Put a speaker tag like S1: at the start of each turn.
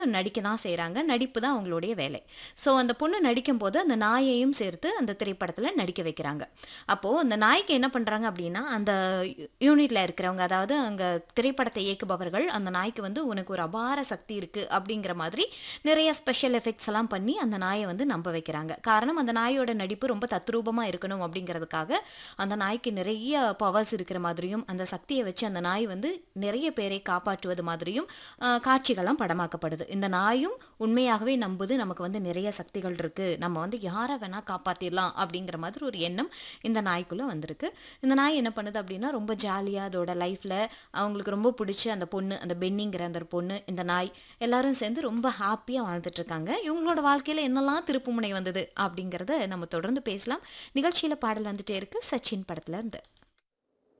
S1: நடிக்க தான் செய்கிறாங்க நடிப்பு தான் அவங்களுடைய வேலை ஸோ அந்த பொண்ணு நடிக்கும்போது அந்த நாயையும் சேர்த்து அந்த திரைப்படத்தில் நடிக்க வைக்கிறாங்க அப்போது அந்த நாய்க்கு என்ன பண்ணுறாங்க அப்படின்னா அந்த யூனிட்டில் இருக்கிறவங்க அதாவது அங்கே திரைப்படத்தை இயக்குபவர்கள் அந்த நாய்க்கு வந்து உனக்கு ஒரு அபார சக்தி இருக்குது அப்படிங்கிற மாதிரி நிறைய ஸ்பெஷல் எஃபெக்ட்ஸ் எல்லாம் பண்ணி அந்த நாயை வந்து நம்ப வைக்கிறாங்க காரணம் அந்த நாயோட நடிப்பு ரொம்ப தத்ரூபமாக இருக்கணும் அப்படிங்கிறதுக்காக அந்த நாய்க்கு நிறைய பவர்ஸ் இருக்கிற மாதிரியும் அந்த சக்தியை வச்சு அந்த நாய் வந்து நிறைய பேரை காப்பாற்றுவது மாதிரியும் ஆஹ், காட்சிகள்லாம் படமாக்கப்படுது இந்த நாயும் உண்மையாகவே நம்புது நமக்கு வந்து நிறைய சக்திகள் இருக்கு நம்ம வந்து யாரை வேணா காப்பாத்திடலாம் அப்படிங்கிற மாதிரி ஒரு எண்ணம் இந்த நாய்க்குள்ள வந்திருக்கு இந்த நாய் என்ன பண்ணுது அப்படின்னா ரொம்ப ஜாலியாக அதோட லைஃப்ல அவங்களுக்கு ரொம்ப பிடிச்ச அந்த பொண்ணு அந்த பென்னிங்கிற அந்த பொண்ணு இந்த நாய் எல்லாரும் சேர்ந்து ரொம்ப ஹாப்பியாக வாழ்ந்துட்டு இருக்காங்க இவங்களோட வாழ்க்கையில என்னெல்லாம் திருப்புமுனை வந்தது அப்படிங்கிறத நம்ம தொடர்ந்து பேசலாம் நிகழ்ச்சியில பாடல் வந்துட்டே இருக்கு சச்சின் படத்துல இருந்து